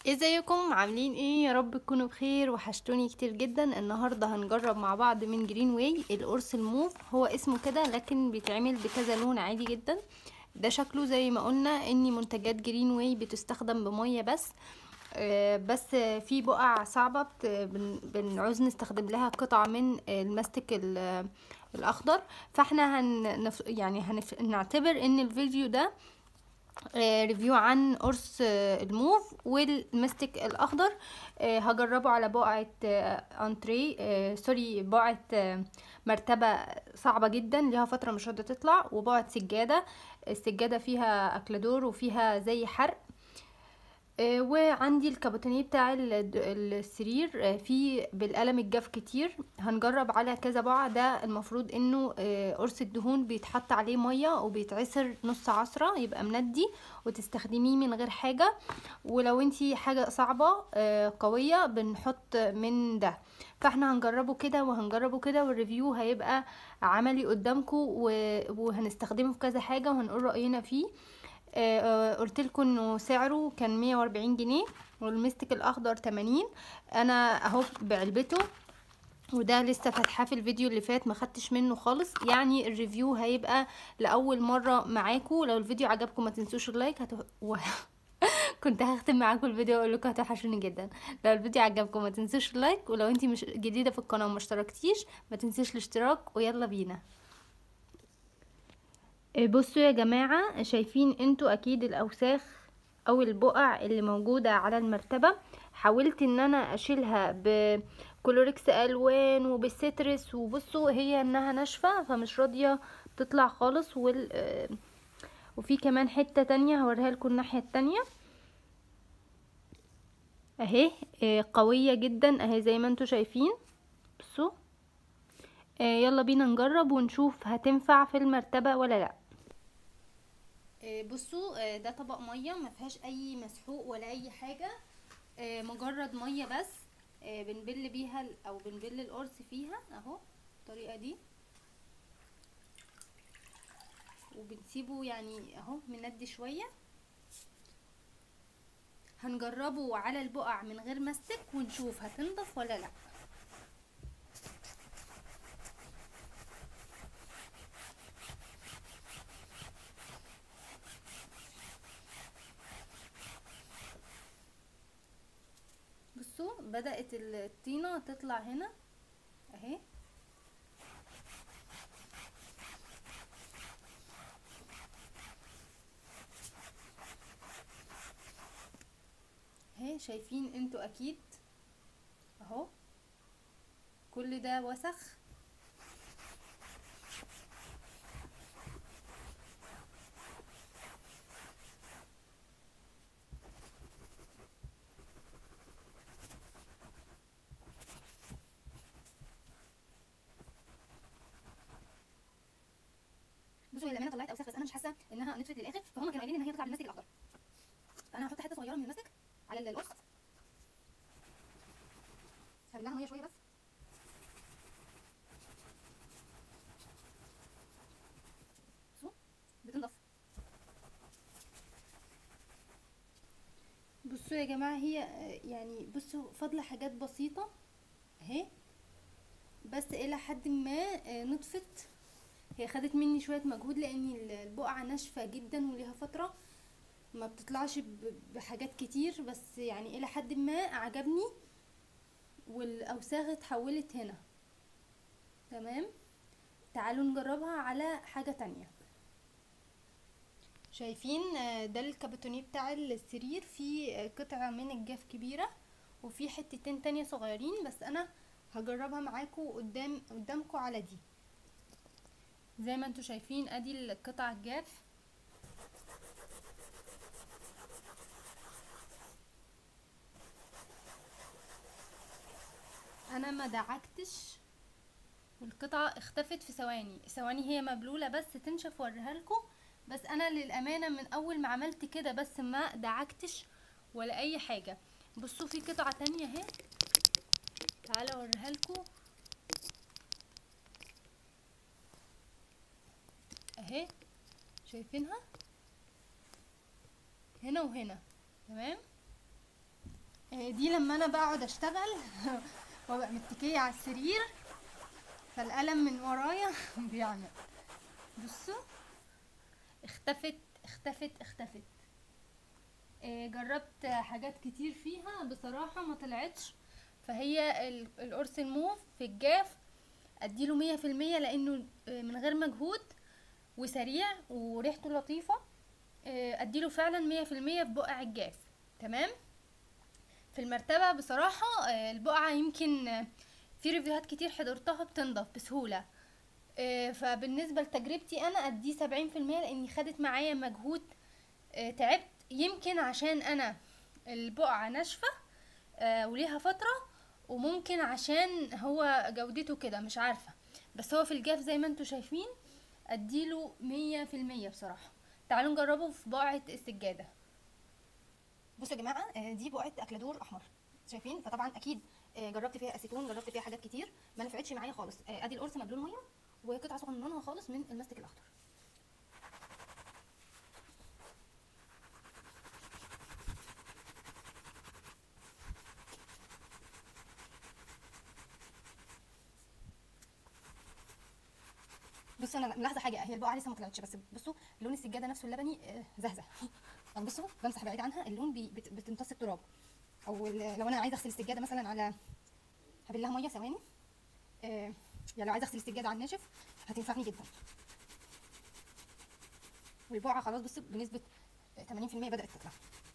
ازيكم عاملين ايه يا رب تكونوا بخير وحشتوني كتير جدا النهارده هنجرب مع بعض من جرين واي القرص الموف هو اسمه كده لكن بيتعمل بكذا لون عادي جدا ده شكله زي ما قلنا ان منتجات جرين واي بتستخدم بميه بس آه، بس في بقع صعبة بت- بن- بنعوز نستخدم لها قطع من الماستيك ال- الأخضر فاحنا هن يعني هنف... نعتبر ان الفيديو ده آه، ريفيو عن قرص آه، الموف والمستك الاخضر آه، هجربه على بقعة آه، انتري آه، سوري بقعة آه، مرتبة صعبة جدا ليها فترة مش راضية تطلع وبقعة سجادة السجادة فيها اكلادور وفيها زي حرق آه، وعندي الكابوتانيه بتاع ال- السرير آه، فيه بالقلم الجاف كتير هنجرب على كذا بقعة ده المفروض انه آه، قرص الدهون بيتحط عليه مية وبيتعصر نص عصرة يبقى مندي وتستخدميه من غير حاجة ولو انتي حاجة صعبة آه، قوية بنحط من ده فاحنا هنجربه كده وهنجربه كده والريفيو هيبقى عملي قدامكم وهنستخدمه في كذا حاجة وهنقول رأينا فيه قلت لكم انه سعره كان 140 جنيه والمستك الاخضر 80 انا اهو بعلبته وده لسه فاتحاه في الفيديو اللي فات ما خدتش منه خالص يعني الريفيو هيبقى لاول مره معاكم لو الفيديو عجبكم ما تنسوش اللايك هت... و... كنت هختم معاكم الفيديو واقول لكم هتوحشوني جدا لو الفيديو عجبكم ما تنسوش اللايك ولو انتي مش جديده في القناه وما اشتركتيش ما تنسيش الاشتراك ويلا بينا بصوا يا جماعة شايفين انتوا اكيد الاوساخ او البقع اللي موجودة على المرتبة حاولت ان انا اشيلها بكلوريكس الوان وبالسترس وبصوا هي انها ناشفة فمش راضية تطلع خالص وال آه، وفي كمان حتة تانية هوريها لكم الناحية التانية اهي آه، قوية جدا اهي زي ما انتوا شايفين بصوا آه، يلا بينا نجرب ونشوف هتنفع في المرتبة ولا لا آه، بصوا آه، ده طبق ميه ما فيهاش اي مسحوق ولا اي حاجه آه، مجرد ميه بس آه، بنبل بيها ال- او بنبل القرص فيها اهو الطريقه دي وبنسيبه يعني اهو مندي شويه هنجربه على البقع من غير مستك ونشوف هتنضف ولا لا بصوا بدأت الطينة تطلع هنا اهي اهي شايفين انتوا اكيد اهو كل ده وسخ بصوا هي الامانه طلعت اوساخ بس انا مش حاسه انها نطفت للاخر فهم كانوا قايلين ان هي تطلع بالماسك الاخضر فانا هحط حته صغيره من الماسك على القرص هبلها ميه شويه بس بصوا بتنضف بصوا يا جماعه هي آه، يعني بصوا فاضله حاجات بسيطه اهي بس الى حد ما آه، نطفت هي خدت مني شويه مجهود لان ال- البقعه ناشفه جدا وليها فتره ما بتطلعش ب- بحاجات كتير بس يعني الى حد ما عجبني والاوساخ اتحولت هنا تمام تعالوا نجربها على حاجه تانية شايفين آه، ده الكابوتونيه بتاع السرير فيه آه، قطعه من الجاف كبيره وفي حتتين تانية صغيرين بس انا هجربها معاكم قدام قدامكم على دي زي ما انتوا شايفين ادي القطع الجاف انا ما دعكتش والقطعة اختفت في ثواني ثواني هي مبلولة بس تنشف واوريها لكم بس انا للامانة من اول ما عملت كده بس ما دعكتش ولا اي حاجة بصوا في قطعة تانية اهي تعالى اوريها لكم اهي شايفينها هنا وهنا تمام آه، دي لما انا بقعد اشتغل وابقى متكية على السرير فالقلم من ورايا بيعمل بصوا اختفت اختفت اختفت آه، جربت حاجات كتير فيها بصراحة ما طلعتش فهي ال- القرص الموف في الجاف اديله مية في المية لانه آه، من غير مجهود وسريع وريحته لطيفة آه، اديله فعلا مية في المية في بقع الجاف تمام في المرتبة بصراحة آه، البقعة يمكن آه، في ريفيوهات كتير حضرتها بتنضف بسهولة آه، فبالنسبة لتجربتي انا اديه سبعين في المية لاني خدت معايا مجهود آه، تعبت يمكن عشان انا البقعة ناشفة آه، وليها فترة وممكن عشان هو جودته كده مش عارفة بس هو في الجاف زي ما انتوا شايفين اديله مية في المية بصراحة تعالوا نجربه في بقعة السجادة بصوا يا جماعه آه، دي بقعه اكلادور احمر شايفين فطبعا اكيد آه، جربت فيها اسيتون جربت فيها حاجات كتير ما نفعتش معايا خالص آه، ادي القرص مبلول ميه وقطعه صغننه خالص من الماستيك الاخضر بصوا انا ملاحظه حاجه هي البقعه لسه ما طلعتش بس بصوا لون السجاده نفسه اللبني آه، زهزه يعني بصوا بمسح بعيد عنها اللون بي بت- بتمتص التراب او ال- لو انا عايزه اغسل السجاده مثلا على هبلها ميه ثواني آه، يعني لو عايزه اغسل السجاده على الناشف هتنفعني جدا والبقعه خلاص بصوا بنسبه آه، 80% بدات تطلع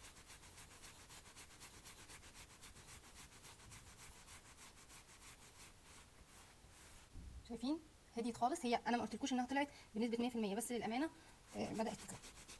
شايفين هديت خالص هي انا ما قلتلكوش انها طلعت بنسبه 100% بس للامانه آه، بدات تطلع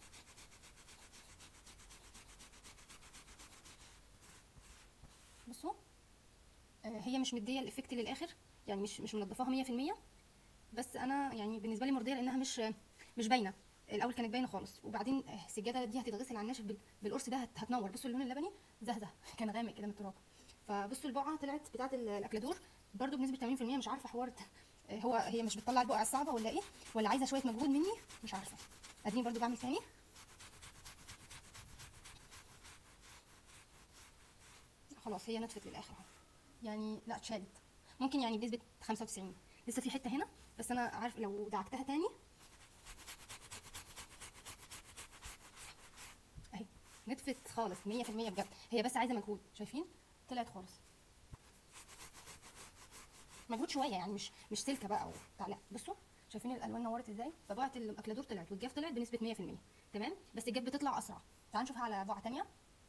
بصوا آه، هي مش مديه الايفكت للاخر يعني مش مش منضفاها 100% بس انا يعني بالنسبه لي مرضيه لانها مش مش باينه الاول كانت باينه خالص وبعدين آه، السجاده دي هتتغسل على الناشف بال- بالقرص ده هت- هتنور بصوا اللون اللبني زهزه كان غامق كده من التراب فبصوا البقعه طلعت بتاعه ال- الاكلادور برضو بنسبه 80% مش عارفه حوار آه، هو هي مش بتطلع البقعه الصعبه ولا ايه ولا عايزه شويه مجهود مني مش عارفه اديني برضو بعمل تاني خلاص هي نطفت للاخر اهو يعني لا اتشالت ممكن يعني بنسبه 95 لسه في حته هنا بس انا عارف لو دعكتها تاني اهي نطفت خالص 100% بجد هي بس عايزه مجهود شايفين طلعت خالص مجهود شويه يعني مش مش سلكه بقى وبتاع لا بصوا شايفين الالوان نورت ازاي فبقعه الاكلادور طلعت والجاف طلعت بنسبه 100% تمام بس الجاف بتطلع اسرع تعالوا نشوفها على بقعه تانية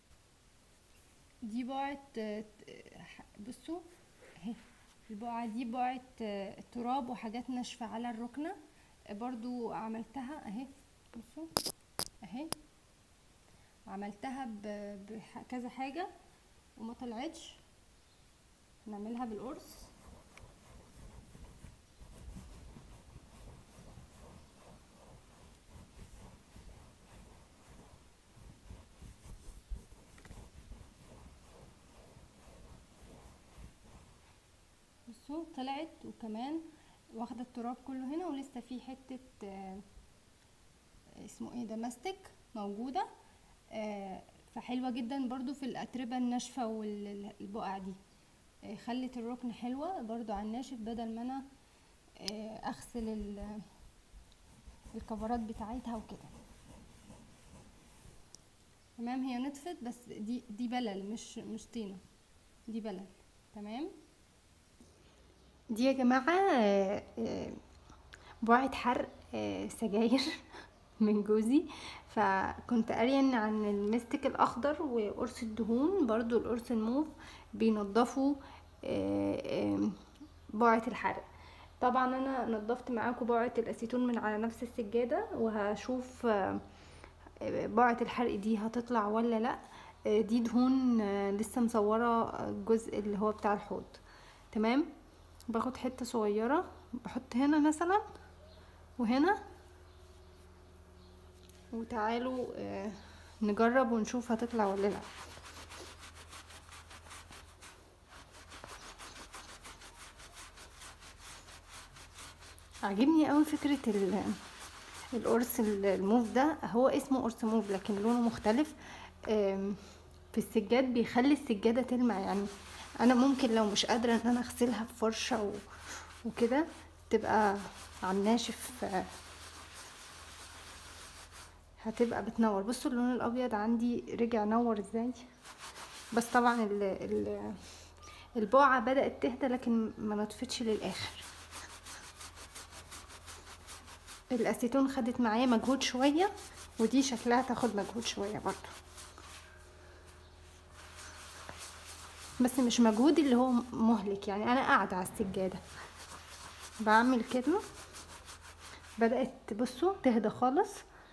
دي بقعة آه، آه، بصوا اهي البقعة دي بقعة آه، تراب وحاجات ناشفة على الركنة آه، برضو عملتها اهي بصوا اهي عملتها ب- بكذا حاجة وما طلعتش هنعملها بالقرص بصوا طلعت وكمان واخدة التراب كله هنا ولسه في حتة آه، اسمه ايه ده ماستك موجودة آه، فحلوة جدا برضو في الأتربة الناشفة والبقع دي آه، خلت الركن حلوة برضو على الناشف بدل ما انا آه، اغسل ال- الكفرات بتاعتها وكده تمام هي نطفت بس دي دي بلل مش مش طينة دي بلل تمام دي يا جماعة آه، آه، بقعة حرق آه، سجاير من جوزي فكنت قارية عن المستك الأخضر وقرص الدهون برضو القرص الموف بينضفوا آه، آه، بقعة الحرق طبعا انا نضفت معاكم بقعة الاسيتون من على نفس السجادة وهشوف آه، آه، بقعة الحرق دي هتطلع ولا لا آه، دي دهون آه، لسه مصورة الجزء اللي هو بتاع الحوض تمام باخد حتة صغيرة بحط هنا مثلا وهنا وتعالوا آه، نجرب ونشوف هتطلع ولا لا عجبني قوي فكرة ال- القرص ال- الموف ده هو اسمه قرص موف لكن لونه مختلف آم، في السجاد بيخلي السجادة تلمع يعني انا ممكن لو مش قادرة ان انا اغسلها بفرشة و... وكده تبقى على الناشف آه، هتبقى بتنور بصوا اللون الابيض عندي رجع نور ازاي بس طبعا ال... ال... البقعة بدأت تهدى لكن ما نطفتش للآخر الأسيتون خدت معايا مجهود شوية ودي شكلها تاخد مجهود شوية برضو بس مش مجهود اللي هو مهلك يعني أنا قاعدة على السجادة بعمل كده بدأت بصوا تهدى خالص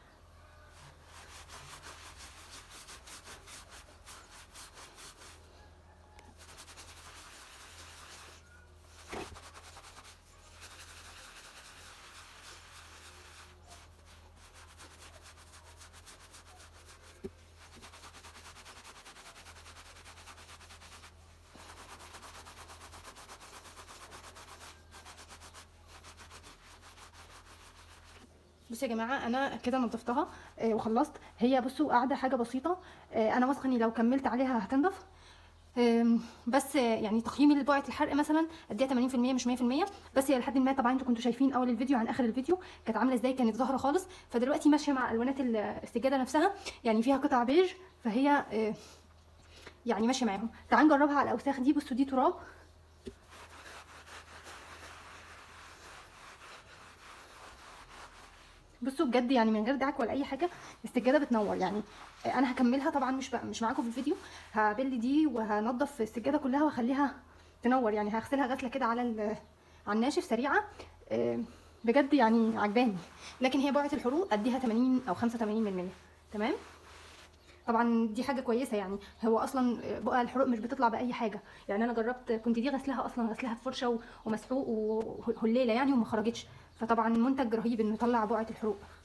بصوا يا جماعه انا كده نضفتها آه، وخلصت هي بصوا قاعده حاجه بسيطه آه، انا واثقه اني لو كملت عليها هتنضف آم، بس آه، يعني تقييمي لبقعه الحرق مثلا اديها 80% مش 100% بس هي لحد ما طبعا انتوا كنتوا شايفين اول الفيديو عن اخر الفيديو كانت عامله ازاي كانت ظاهره خالص فدلوقتي ماشيه مع الوانات ال- السجاده نفسها يعني فيها قطع بيج فهي آه، يعني ماشيه معاهم تعال نجربها على الاوساخ دي بصوا دي تراب بصوا بجد يعني من غير دعك ولا اي حاجه السجاده بتنور يعني انا هكملها طبعا مش بقى مش معاكم في الفيديو هبل دي وهنضف السجاده كلها واخليها تنور يعني هغسلها غسله كده على ال- على الناشف سريعه آه، بجد يعني عجباني لكن هي بقعه الحروق اديها 80 او 85% تمام طبعا دي حاجه كويسه يعني هو اصلا بقع الحروق مش بتطلع باي حاجه يعني انا جربت كنت دي غسلها اصلا غسلها بفرشه و- ومسحوق وهليله يعني وما خرجتش فطبعا منتج رهيب انه يطلع بقعه الحروق